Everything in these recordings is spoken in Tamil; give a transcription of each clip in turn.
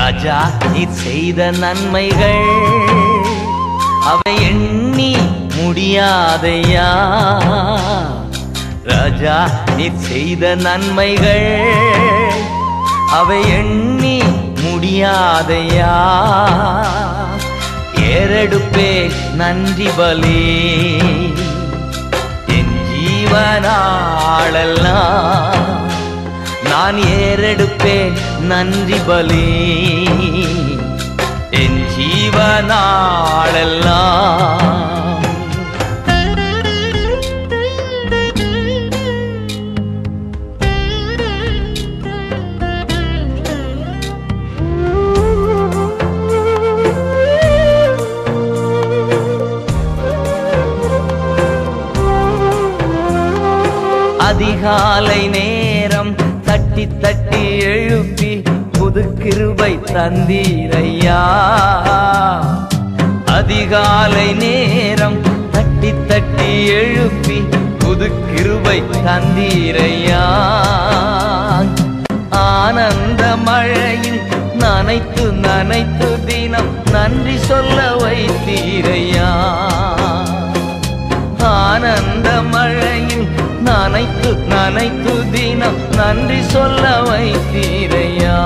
ராஜா நீ செய்த நன்மைகள் அவை எண்ணி முடியாதையா ராஜா நீ செய்த நன்மைகள் அவை எண்ணி முடியாதையா ஏறெடுப்பே நன்றி பலி என் ஜீவனாளெல்லாம் நான் ஏறெடுப்பேன் நன்றி பலி என் ஜீவனாளெல்லாம் அதிகாலை நேரம் தட்டி தட்டி எழுப்பி புது கிருபை தந்தீரையா அதிகாலை நேரம் தட்டி தட்டி எழுப்பி புது கிருபை தந்தீரையா ஆனந்த மழையில் நனைத்து நனைத்து தினம் நன்றி சொல்ல வைத்தீரையா ஆனந்த மழையில் நனைத்து நனைத்து தினம் நன்றி சொல்ல வைத்தீரையா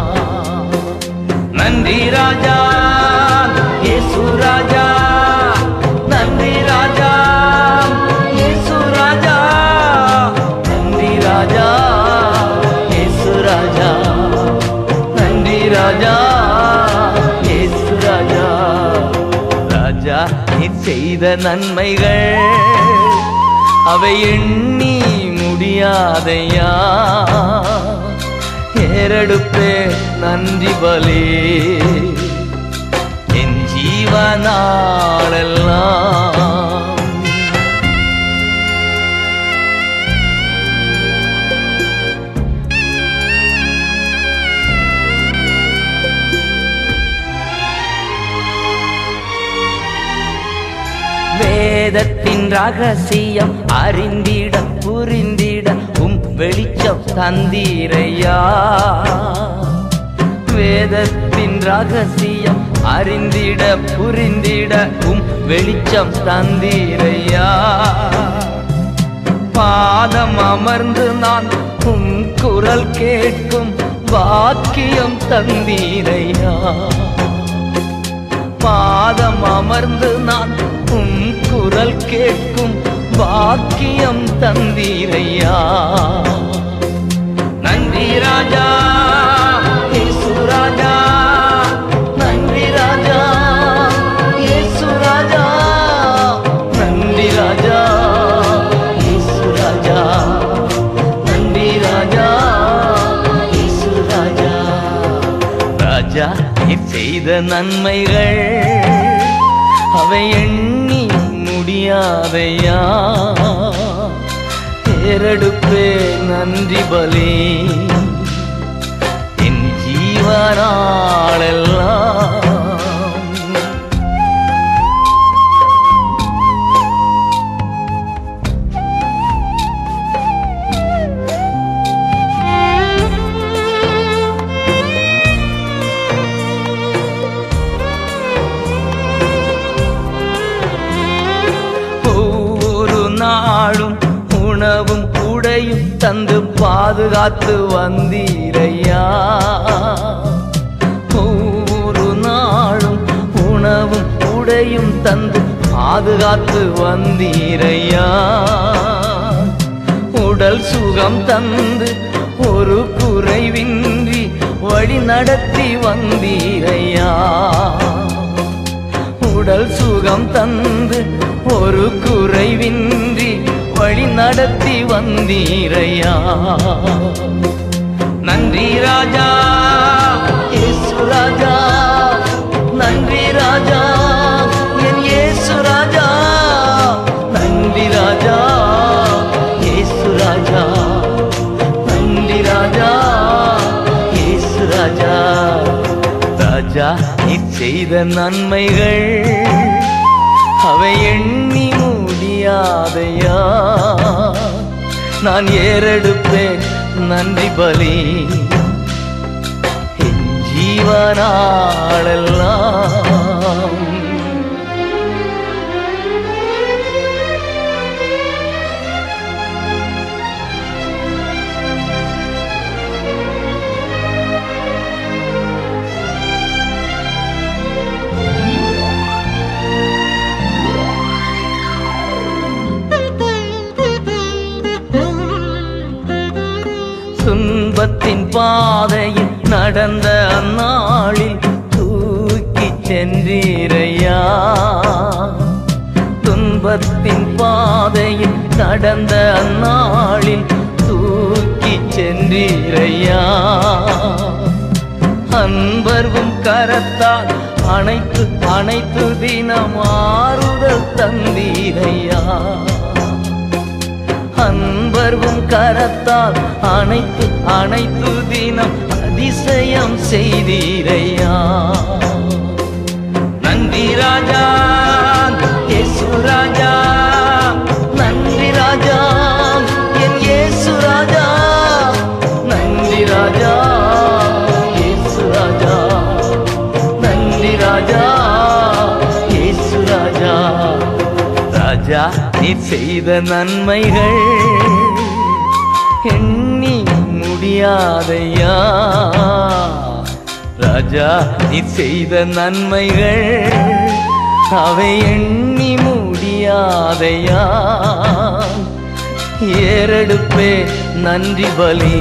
நன்றி ராஜா இயேசு ராஜா நன்றி ராஜா இயேசு ராஜா நன்றி ராஜா இயேசு ராஜா நன்றி ராஜா இயேசு ராஜா ராஜா நீ செய்த நன்மைகள் அவை எண்ணி முடியாதையா ஏறெடுப்பே நன்றி பலி என் ஜீவனாளெல்லாம் வேதத்தின் ரகசியம் அறிந்திட புரிந்திட உம் வெளிச்சம் தந்தீரையா வேதத்தின் ரகசியம் அறிந்திட புரிந்திட உம் வெளிச்சம் தந்தீரையா பாதம் அமர்ந்து நான் உம் குரல் கேட்கும் வாக்கியம் தந்தீரையா பாதம் அமர்ந்து நான் உம் குரல் கேட்கும் பாக்கியம் தந்தீரையா நன்றி ராஜா இயேசு ராஜா நன்றி ராஜா இயேசு ராஜா நன்றி ராஜா இயேசு ராஜா நன்றி ராஜா இயேசு ராஜா ராஜா நீ செய்த நன்மைகள் அவை எண்ணி முடியாதையா ஏறெடுப்பே நன்றி பலி என் ஜீவனாளெல்லாம் ஒவ்வொரு நாளும் உணவும் உடையும் தந்து பாதுகாத்து வந்தீரையா ஒவ்வொரு நாளும் உணவும் உடையும் தந்து பாதுகாத்து வந்தீரையா உடல் சுகம் தந்து ஒரு குறைவின்றி வழி நடத்தி வந்தீரையா உடல் சுகம் தந்து ஒரு குறைவின்றி வழி நடத்தி வந்தீரையா நன்றி ராஜா இயேசு ராஜா நன்றி ராஜா என் இயேசு ராஜா நன்றி ராஜா இயேசு ராஜா நன்றி ராஜா இயேசு ராஜா ராஜா நீ செய்த நன்மைகள் அவை எண்ணி முடியாதையா நான் ஏறெடுப்பேன் நன்றி பலி என் ஜீவனாளெல்லாம் ஜீவனாளெல்லாம் துன்பத்தின் பாதையில் நடந்த அந்நாளில் தூக்கி சென்றீரையா துன்பத்தின் பாதையில் நடந்த அந்நாளில் தூக்கி சென்றீரையா அன்பர்வும் கரத்தால் அனைத்து அனைத்து தினம் ஆறுதல் தந்தீரையா அன்பர்வும் கரத்தால் அனைத்து அனைத்து தினம் அதிசயம் செய்தீரையா நன்றி ராஜா இயேசு ராஜா நன்றி ராஜா என் இயேசு ராஜா நன்றி ராஜா இயேசு ராஜா நன்றி ராஜா இயேசு ராஜா ராஜா நீ செய்த நன்மைகள் எண்ணி முடியாதையா ராஜா நீ செய்த நன்மைகள் அவை எண்ணி முடியாதையா ஏறெடுப்பே நன்றி பலி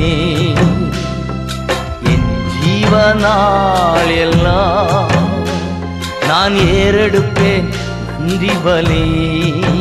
என் ஜீவனாள் எல்லாம் நான் ஏறெடுப்பேன் நன்றி பலி